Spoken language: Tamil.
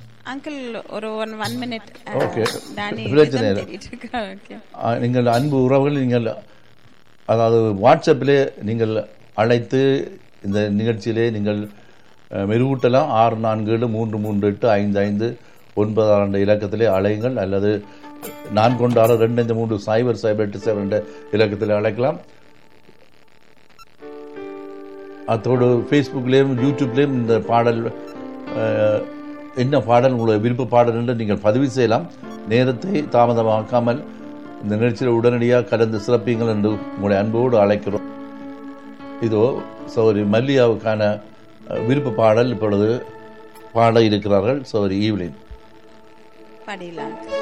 அங்கிள் ஒரு ஒன் ஒன் மினிட் Okay. டானி பிரச்சனை இல்லை. தேடிட்டு இருக்கா ஓகே ஆ, நீங்கள் அன்பு உறவுகள் நீங்கள் அதாவது வாட்ஸ்அப்பிலே நீங்கள் அழைத்து இந்த நிகழ்ச்சியிலே நீங்கள் அஹ், மெருகூட்டலாம் ஆறு நான்கு ஏழு மூன்று மூன்று எட்டு ஐந்து ஐந்து ஒன்பது ஆறு என்ற இலக்கத்திலே அழையுங்கள் அல்லது நான் கொண்ட ஆறு ரெண்டு ஐந்து மூன்று சைபர் சைபர் எட்டு சைபர் என்ற இலக்கத்திலே அழைக்கலாம் அத்தோடு ஃபேஸ்புக்லேயும் யூடியூப்லேயும் இந்த பாடல் அஹ், என்ன பாடல் உங்களுடைய விருப்ப பாடல் என்று நீங்கள் பதிவு செய்யலாம் நேரத்தை தாமதமாக்காமல் இந்த நிகழ்ச்சியில் உடனடியாக கலந்து சிறப்பீங்கள் என்று உங்களுடைய அன்போடு அழைக்கிறோம் இதோ சௌரி மல்லியாவுக்கான அஹ், விருப்ப பாடல் இப்பொழுது பாட இருக்கிறார்கள் சௌரி ஈவ்லின் படிலாம்